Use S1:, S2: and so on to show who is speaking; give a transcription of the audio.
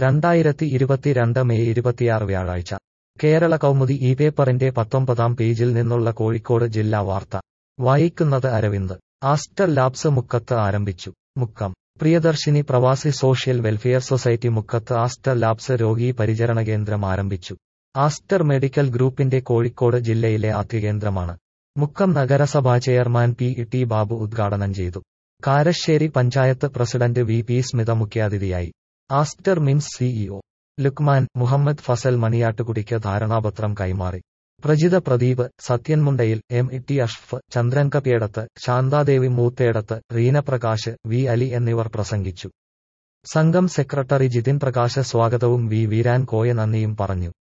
S1: രണ്ടായിരത്തി ഇരുപത്തിരണ്ട് മെയ് ഇരുപത്തിയാറ് വ്യാഴാഴ്ച കേരള കൗമുദി ഈ പേപ്പറിന്റെ പത്തൊമ്പതാം പേജിൽ നിന്നുള്ള കോഴിക്കോട് ജില്ലാ വാർത്ത വായിക്കുന്നത് അരവിന്ദ് ആസ്റ്റർ ലാബ്സ് മുക്കത്ത് ആരംഭിച്ചു Mukkam Priyadarshini Pravasi social welfare society മുക്കത്ത് ആസ്റ്റർ ലാബ്സ് രോഗീ പരിചരണ കേന്ദ്രം ആരംഭിച്ചു ആസ്റ്റർ മെഡിക്കൽ ഗ്രൂപ്പിന്റെ കോഴിക്കോട് ജില്ലയിലെ ആദ്യ കേന്ദ്രമാണ് മുക്കം നഗരസഭാ ചെയർമാൻ പി ടി ബാബു ഉദ്ഘാടനം ചെയ്തു Karassery panchayat president V P Smitha മുഖ്യാതിഥിയായി ആസ്റ്റർ മിംസ് സിഇഒ ലുക്മാൻ മുഹമ്മദ് ഫസൽ മണിയാട്ടുകുടിക്ക് ധാരണാപത്രം കൈമാറി Prajitha Pradeep Sathyan Mundayil M T Ashraf Chandran Kappiyadath Shanthadevi Moothedath Reena Prakash V Ali എന്നിവർ പ്രസംഗിച്ചു സംഘം സെക്രട്ടറി ജിതിൻ പ്രകാശ് സ്വാഗതവും വി വീരാൻ കോയ നന്ദിയും പറഞ്ഞു